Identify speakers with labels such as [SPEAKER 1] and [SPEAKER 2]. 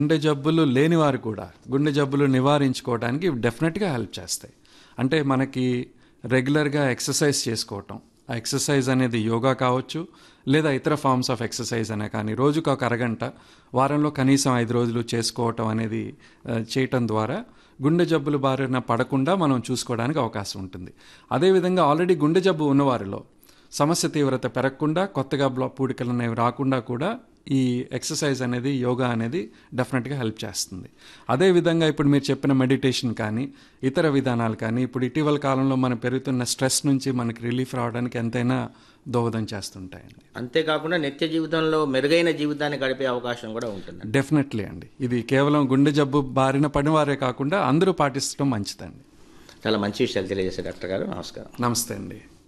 [SPEAKER 1] గుండె జబ్బులు లేని వారు కూడా గుండె జబ్బులు నివారించుకోవడానికి ఇవి డెఫినెట్గా హెల్ప్ చేస్తాయి అంటే మనకి రెగ్యులర్గా ఎక్సర్సైజ్ చేసుకోవటం ఆ ఎక్సర్సైజ్ అనేది యోగా కావచ్చు లేదా ఇతర ఫార్మ్స్ ఆఫ్ ఎక్సర్సైజ్ అనే కానీ రోజుకు ఒక అరగంట వారంలో కనీసం ఐదు రోజులు చేసుకోవటం అనేది ఆ, చేయటం ద్వారా గుండె జబ్బులు బారిన పడకుండా మనం చూసుకోవడానికి అవకాశం ఉంటుంది అదేవిధంగా ఆల్రెడీ గుండె జబ్బు ఉన్నవారిలో సమస్య తీవ్రత పెరగకుండా కొత్తగా బ్లా పూడికలు అనేవి రాకుండా కూడా ఈ ఎక్సర్సైజ్ అనేది యోగా అనేది డెఫినెట్గా హెల్ప్ చేస్తుంది అదేవిధంగా ఇప్పుడు మీరు చెప్పిన మెడిటేషన్ కానీ ఇతర విధానాలు కానీ ఇప్పుడు ఇటీవల కాలంలో మనం పెరుగుతున్న స్ట్రెస్ నుంచి మనకి రిలీఫ్ రావడానికి ఎంతైనా దోహదం చేస్తుంటాయండి
[SPEAKER 2] అంతేకాకుండా నిత్య జీవితంలో మెరుగైన జీవితాన్ని గడిపే అవకాశం కూడా ఉంటుంది
[SPEAKER 1] డెఫినెట్లీ అండి ఇది కేవలం గుండె జబ్బు బారిన పడినవారే కాకుండా అందరూ పాటించడం మంచిదండి
[SPEAKER 2] చాలా మంచి విషయాలు తెలియజేశారు డాక్టర్ గారు నమస్కారం
[SPEAKER 1] నమస్తే అండి